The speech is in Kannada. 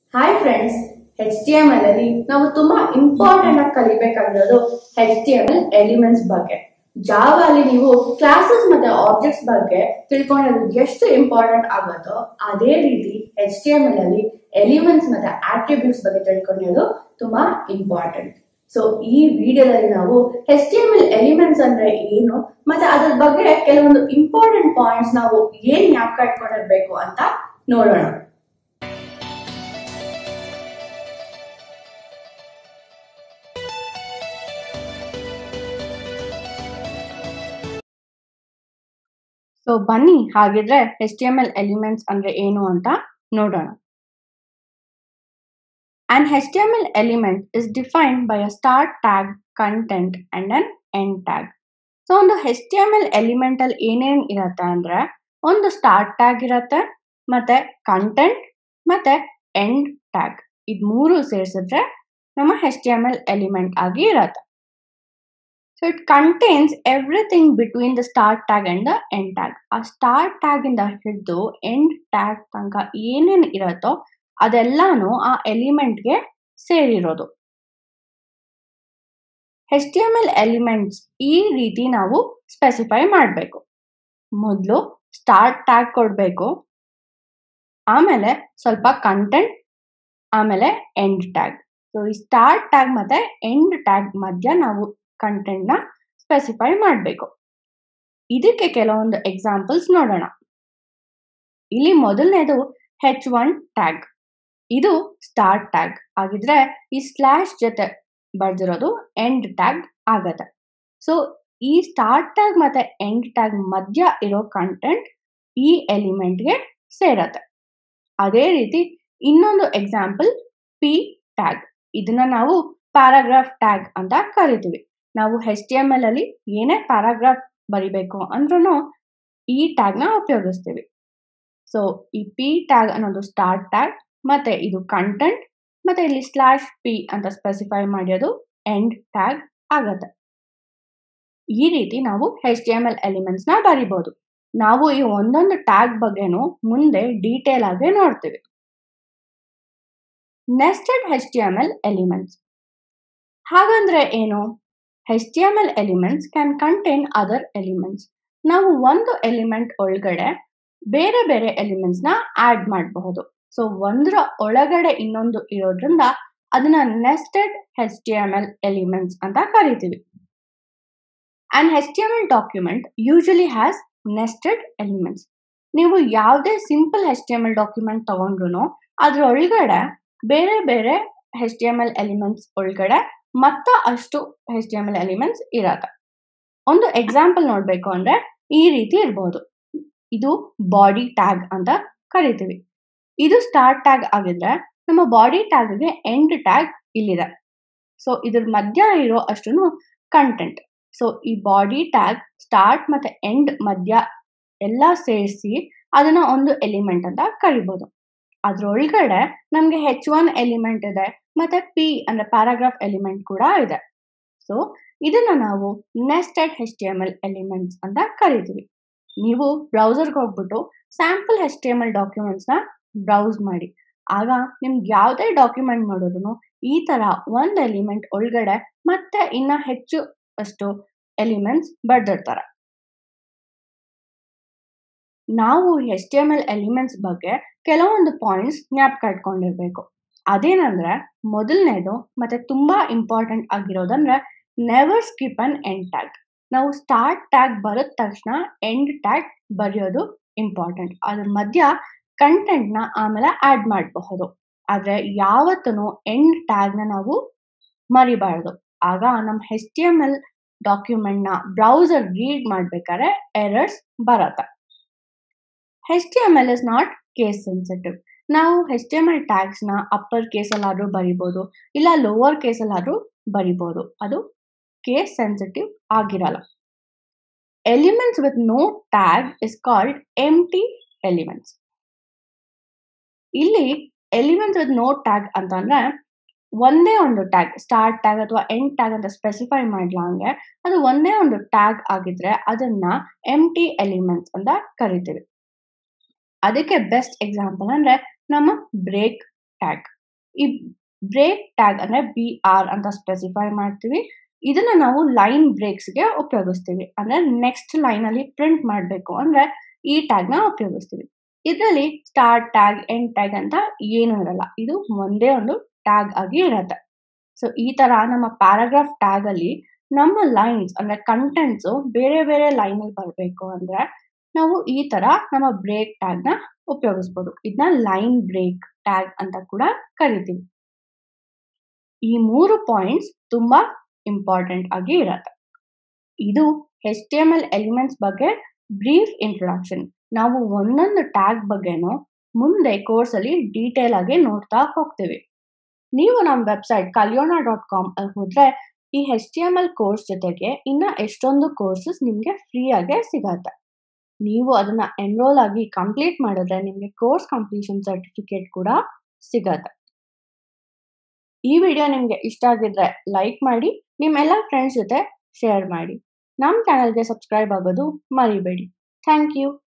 Hi friends H T M L ಅಲ್ಲಿ ನಾವು ತುಂಬಾ ಇಂಪಾರ್ಟೆಂಟ್ ಆಗಿ ಕಲಿಬೇಕಾಗಿರೋದು H T M L elements ಬಗ್ಗೆ ಜಾವ ಅಲ್ಲಿ ನೀವು ಕ್ಲಾಸಸ್ ಮತ್ತೆ ಆಬ್ಜೆಕ್ಟ್ಸ್ ಬಗ್ಗೆ ತಿಳ್ಕೊಳ್ಳೋದು ಎಷ್ಟು ಇಂಪಾರ್ಟೆಂಟ್ ಆಗುತ್ತೋ ಅದೇ ರೀತಿ ಎಚ್ ಟಿ ಎಂ ಎಲ್ ಅಲ್ಲಿ ಎಲಿಮೆಂಟ್ಸ್ ಮತ್ತೆ ಆಟ್ರಿಬ್ಯೂಟ್ಸ್ ಬಗ್ಗೆ ತಿಳ್ಕೊಳ್ಳೋದು ತುಂಬಾ ಇಂಪಾರ್ಟೆಂಟ್ ಸೊ ಈ ವಿಡಿಯೋದಲ್ಲಿ ನಾವು H T M L elements ಅಂದ್ರೆ ಏನು ಮತ್ತೆ ಅದ್ರ ಬಗ್ಗೆ ಕೆಲವೊಂದು ಇಂಪಾರ್ಟೆಂಟ್ ಪಾಯಿಂಟ್ಸ್ ನಾವು ಏನ್ ಜ್ಞಾಪಕ ಇಟ್ಕೊಂಡಿರ್ಬೇಕು ಅಂತ ನೋಡೋಣ ಸೊ ಬನ್ನಿ ಹಾಗಿದ್ರೆ H T M L elements ಅಂದ್ರೆ ಏನು ಅಂತ ನೋಡೋಣ An HTML element is defined by a start tag, content and an end tag. So ಒಂದು H T M L element ಅಲ್ಲಿ ಏನೇನ್ ಇರತ್ತೆ ಅಂದ್ರೆ ಒಂದು ಸ್ಟಾರ್ಟ್ ಟ್ಯಾಗ್ ಇರತ್ತೆ ಮತ್ತೆ ಕಂಟೆಂಟ್ ಮತ್ತೆ ಎಂಡ್ ಟ್ಯಾಗ್ ಇದ್ ಮೂರು ಸೇರಿಸಿದ್ರೆ ನಮ್ಮ H T M L element ಆಗಿ ಇರತ್ತೆ so it contains everything between the start tag and the end tag ಆ ಸ್ಟಾರ್ಟ್ ಟ್ಯಾಗ್ ಇಂದ ಹಿಡಿದು ಎಂಡ್ ಟ್ಯಾಗ್ ತನಕ ಏನೇನ್ ಇರತ್ತೋ ಅದೆಲ್ಲಾನು ಆ ಎಲಿಮೆಂಟ್ಗೆ ಸೇರಿರೋದು H T M L elements ಈ ರೀತಿ ನಾವು ಸ್ಪೆಸಿಫೈ ಮಾಡಬೇಕು ಮೊದಲು ಸ್ಟಾರ್ಟ್ ಟ್ಯಾಗ್ ಕೊಡಬೇಕು ಆಮೇಲೆ ಸ್ವಲ್ಪ ಕಂಟೆಂಟ್ ಆಮೇಲೆ ಎಂಡ್ ಟ್ಯಾಗ್ ಸೊ ಈ ಸ್ಟಾರ್ಟ್ ಟ್ಯಾಗ್ ಮತ್ತೆ ಎಂಡ್ ಟ್ಯಾಗ್ ಮಧ್ಯ ನಾವು ಕಂಟೆಂಟ್ನ ಸ್ಪೆಸಿಫೈ ಮಾಡಬೇಕು ಇದಕ್ಕೆ ಕೆಲವೊಂದು ಎಕ್ಸಾಂಪಲ್ಸ್ ನೋಡೋಣ ಇಲ್ಲಿ ಮೊದಲನೇದು ಹೆಚ್ ಒನ್ ಟ್ಯಾಗ್ ಇದು ಸ್ಟಾರ್ಟ್ ಟ್ಯಾಗ್ ಆಗಿದ್ರೆ ಈ ಸ್ಲ್ಯಾಶ್ ಜೊತೆ ಬರ್ದಿರೋದು ಎಂಡ್ ಟ್ಯಾಗ್ ಆಗತ್ತೆ ಸೊ ಈ ಸ್ಟಾರ್ಟ್ ಟ್ಯಾಗ್ ಮತ್ತೆ ಎಂಡ್ ಟ್ಯಾಗ್ ಮಧ್ಯ ಇರೋ ಕಂಟೆಂಟ್ ಈ ಎಲಿಮೆಂಟ್ಗೆ ಸೇರತ್ತೆ ಅದೇ ರೀತಿ ಇನ್ನೊಂದು ಎಕ್ಸಾಂಪಲ್ ಪಿ ಟ್ಯಾಗ್ ಇದನ್ನ ನಾವು ಪ್ಯಾರಾಗ್ರಾಫ್ ಟ್ಯಾಗ್ ಅಂತ ಕರಿತೀವಿ ನಾವು ಎಚ್ ಟಿ ಎಮ್ ಎಲ್ ಅಲ್ಲಿ ಏನೇ ಪ್ಯಾರಾಗ್ರಾಫ್ ಬರಿಬೇಕು ಅಂದ್ರೂ ಈ ಟ್ಯಾಗ್ನ ಉಪಯೋಗಿಸ್ತೀವಿ ಸೊ ಈ ಪಿ ಟ್ಯಾಗ್ ಅನ್ನೋದು ಸ್ಟಾರ್ಟ್ ಟ್ಯಾಗ್ ಮತ್ತೆ ಇದು ಕಂಟೆಂಟ್ ಮತ್ತೆ ಇಲ್ಲಿ ಸ್ಲ್ಯಾಶ್ ಪಿ ಅಂತ ಸ್ಪೆಸಿಫೈ ಮಾಡಿರೋದು ಎಂಡ್ ಟ್ಯಾಗ್ ಆಗತ್ತೆ ಈ ರೀತಿ ನಾವು H T M L elements ನ ಬರಿಬಹುದು ನಾವು ಈ ಒಂದೊಂದು ಟ್ಯಾಗ್ ಬಗ್ಗೆನೂ ಮುಂದೆ ಡೀಟೇಲ್ ಆಗಿ ನೋಡ್ತೀವಿ nested H T M L elements ಹಾಗಂದ್ರೆ ಏನು H T M L elements can contain other elements ನಾವು ಒಂದು ಎಲಿಮೆಂಟ್ ಒಳಗಡೆ ಬೇರೆ ಬೇರೆ ಎಲಿಮೆಂಟ್ಸ್ ನ ಆಡ್ ಮಾಡಬಹುದು ಸೊ ಒಂದರ ಒಳಗಡೆ ಇನ್ನೊಂದು ಇರೋದ್ರಿಂದ ಅದನ್ನ nested H T M L elements ಅಂತ ಕರಿತೀವಿ and H T M L document usually has nested elements ನೀವು ಯಾವುದೇ simple H T M L document ತಗೊಂಡ್ರು ಅದ್ರ ಒಳಗಡೆ ಬೇರೆ ಬೇರೆ H T M L elements ಒಳಗಡೆ ಮತ್ತ ಅಷ್ಟು H T M L elements ಇರತ್ತೆ ಒಂದು ಎಕ್ಸಾಂಪಲ್ ನೋಡ್ಬೇಕು ಅಂದ್ರೆ ಈ ರೀತಿ ಇರಬಹುದು ಇದು ಬಾಡಿ ಟ್ಯಾಗ್ ಅಂತ ಕರಿತೀವಿ ಇದು ಸ್ಟಾರ್ಟ್ ಟ್ಯಾಗ್ ಆಗಿದ್ರೆ ನಮ್ಮ ಬಾಡಿ ಟ್ಯಾಗ್ಗೆ ಎಂಡ್ ಟ್ಯಾಗ್ ಇಲ್ಲಿದೆ ಸೊ ಇದ್ರ ಮಧ್ಯ ಇರೋ ಅಷ್ಟು ಕಂಟೆಂಟ್ ಸೊ ಈ ಬಾಡಿ ಟ್ಯಾಗ್ ಸ್ಟಾರ್ಟ್ ಮತ್ತೆ ಎಂಡ್ ಮಧ್ಯ ಎಲ್ಲ ಸೇರಿಸಿ ಅದನ್ನ ಒಂದು ಎಲಿಮೆಂಟ್ ಅಂತ ಕರಿಬಹುದು ಅದ್ರೊಳಗಡೆ ನಮ್ಗೆ ಹೆಚ್ ಒನ್ ಎಲಿಮೆಂಟ್ ಇದೆ ಮತ್ತೆ ಪಿ ಅಂದ್ರೆ ಪ್ಯಾರಾಗ್ರಾಫ್ ಎಲಿಮೆಂಟ್ ಕೂಡ ಇದೆ ಸೊ ಇದನ್ನ ನಾವು nested H T M L elements ಅಂತ ಕರಿತೀವಿ ನೀವು ಬ್ರೌಸರ್ಗೆ ಹೋಗ್ಬಿಟ್ಟು sample H T M L documents ನ ಬ್ರೌಸ್ ಮಾಡಿ ಆಗ ನಿಮ್ಗೆ ಯಾವುದೇ ಡಾಕ್ಯುಮೆಂಟ್ ನೋಡಿದ್ರು ಈ ತರ ಒಂದ್ ಎಲಿಮೆಂಟ್ ಒಳಗಡೆ ಮತ್ತೆ ಇನ್ನ ಹೆಚ್ಚು ಅಷ್ಟು ಎಲಿಮೆಂಟ್ಸ್ ಬರ್ದಿರ್ತಾರೆ ನಾವು H T M L elements ಬಗ್ಗೆ ಕೆಲವೊಂದು ಪಾಯಿಂಟ್ಸ್ ಜ್ಞಾಪಕ ಇಟ್ಕೊಂಡಿರ್ಬೇಕು ಅದೇನಂದ್ರೆ ಮೊದಲನೇದು ಮತ್ತೆ ತುಂಬಾ ಇಂಪಾರ್ಟೆಂಟ್ ಆಗಿರೋದಂದ್ರೆ never skip an end tag ನಾವು ಸ್ಟಾರ್ಟ್ ಟ್ಯಾಗ್ ಬರದ ತಕ್ಷಣ ಎಂಡ್ ಟ್ಯಾಗ್ ಬರೆಯೋದು ಇಂಪಾರ್ಟೆಂಟ್ ಅದ್ರ ಮಧ್ಯ ಕಂಟೆಂಟ್ ನ ಆಮೇಲೆ ಆಡ್ ಮಾಡಬಹುದು ಆದ್ರೆ ಯಾವತ್ತೂ ಎಂಡ್ ಟ್ಯಾಗ್ ನ ನಾವು ಮರಿಬಾರ್ದು ಆಗ ನಮ್ಮ H T M L document ನ ಬ್ರೌಸರ್ ರೀಡ್ ಮಾಡ್ಬೇಕಾದ್ರೆ ಎರರ್ಸ್ ಬರತ್ತೆ H T M L is not case sensitive ನಾವು H T M L tags ನ ಅಪ್ಪರ್ ಕೇಸಲ್ಲಾದ್ರೂ ಬರಿಬೋದು ಇಲ್ಲ ಲೋವರ್ ಕೇಸಲ್ಲಾದ್ರೂ ಬರಿಬೋದು ಅದು ಕೇಸ್ ಸೆನ್ಸಿಟಿವ್ ಆಗಿರಲ್ಲ elements with no tag is called empty elements ಇಲ್ಲಿ ಎಲಿಮೆಂಟ್ಸ್ ವಿತ್ ನೋ ಟ್ಯಾಗ್ ಅಂತಂದ್ರೆ ಒಂದೇ ಒಂದು ಟ್ಯಾಗ್ ಸ್ಟಾರ್ಟ್ ಟ್ಯಾಗ್ ಅಥವಾ ಎಂಡ್ ಟ್ಯಾಗ್ ಅಂತ ಸ್ಪೆಸಿಫೈ ಮಾಡ್ಲಾಂಗೆ ಅದು ಒಂದೇ ಒಂದು ಟ್ಯಾಗ್ ಆಗಿದ್ರೆ ಅದನ್ನ ಎಮ್ ಟಿ ಎಲಿಮೆಂಟ್ಸ್ ಅಂತ ಕರಿತೀವಿ ಅದಕ್ಕೆ ಬೆಸ್ಟ್ ಎಕ್ಸಾಂಪಲ್ ಅಂದ್ರೆ ನಮ್ಮ ಬ್ರೇಕ್ ಟ್ಯಾಗ್ ಈ ಬ್ರೇಕ್ ಟ್ಯಾಗ್ ಅಂದ್ರೆ ಬಿ ಆರ್ ಅಂತ ಸ್ಪೆಸಿಫೈ ಮಾಡ್ತೀವಿ ಇದನ್ನ ನಾವು ಲೈನ್ ಬ್ರೇಕ್ಸ್ಗೆ ಉಪಯೋಗಿಸ್ತೀವಿ ಅಂದ್ರೆ ನೆಕ್ಸ್ಟ್ ಲೈನ್ ಅಲ್ಲಿ ಪ್ರಿಂಟ್ ಮಾಡಬೇಕು ಅಂದ್ರೆ ಈ ಟ್ಯಾಗ್ ನ ಉಪಯೋಗಿಸ್ತೀವಿ ಇದರಲ್ಲಿ ಸ್ಟಾರ್ಟ್ ಟ್ಯಾಗ್ ಎಂಡ್ ಟ್ಯಾಗ್ ಅಂತ ಏನು ಇರಲ್ಲ ಇದು ಒಂದೇ ಒಂದು ಟ್ಯಾಗ್ ಆಗಿ ಇರತ್ತೆ ಸೊ ಈ ತರ ನಮ್ಮ ಪ್ಯಾರಾಗ್ರಾಫ್ ಟ್ಯಾಗ್ ಅಲ್ಲಿ ನಮ್ಮ ಲೈನ್ಸ್ ಅಂದ್ರೆ ಕಂಟೆಂಟ್ಸ್ ಬೇರೆ ಬೇರೆ ಲೈನ್ ಅಲ್ಲಿ ಬರಬೇಕು ಅಂದ್ರೆ ನಾವು ಈ ತರ ನಮ್ಮ ಬ್ರೇಕ್ ಟ್ಯಾಗ್ ನ ಉಪಯೋಗಿಸ್ಬೋದು ಇದನ್ನ ಲೈನ್ ಬ್ರೇಕ್ ಟ್ಯಾಗ್ ಅಂತ ಕೂಡ ಕರಿತೀವಿ ಈ ಮೂರು ಪಾಯಿಂಟ್ಸ್ ತುಂಬಾ ಇಂಪಾರ್ಟೆಂಟ್ ಆಗಿ ಇರತ್ತೆ ಇದು H T M L elements ಬಗ್ಗೆ ಬ್ರೀಫ್ ಇಂಟ್ರೊಡಕ್ಷನ್ ನಾವು ಒಂದೊಂದು ಟ್ಯಾಗ್ ಬಗ್ಗೆನೂ ಮುಂದೆ ಕೋರ್ಸ್ ಅಲ್ಲಿ ಡೀಟೇಲ್ ಆಗಿ ನೋಡ್ತಾ ಹೋಗ್ತೀವಿ ನೀವು ನಮ್ಮ ವೆಬ್ಸೈಟ್ ಕಲಿಯೋಣ ಡಾಟ್ ಕಾಮ್ ಅಲ್ಲಿ ಹೋದ್ರೆ ಈ H T M L course ಜೊತೆಗೆ ಇನ್ನ ಎಷ್ಟೊಂದು ಕೋರ್ಸಸ್ ನಿಮಗೆ ಫ್ರೀ ಆಗಿ ಸಿಗತ್ತೆ ನೀವು ಅದನ್ನ ಎನ್ರೋಲ್ ಆಗಿ ಕಂಪ್ಲೀಟ್ ಮಾಡಿದ್ರೆ ನಿಮಗೆ ಕೋರ್ಸ್ ಕಂಪ್ಲೀಷನ್ ಸರ್ಟಿಫಿಕೇಟ್ ಕೂಡ ಸಿಗತ್ತೆ ಈ ವಿಡಿಯೋ ನಿಮಗೆ ಇಷ್ಟ ಆಗಿದ್ರೆ ಲೈಕ್ ಮಾಡಿ ನಿಮ್ಮೆಲ್ಲ ಫ್ರೆಂಡ್ಸ್ ಜೊತೆ ಶೇರ್ ಮಾಡಿ ನಮ್ಮ ಚಾನಲ್ಗೆ ಸಬ್ಸ್ಕ್ರೈಬ್ ಆಗೋದು ಮರಿಬೇಡಿ ಥ್ಯಾಂಕ್ ಯು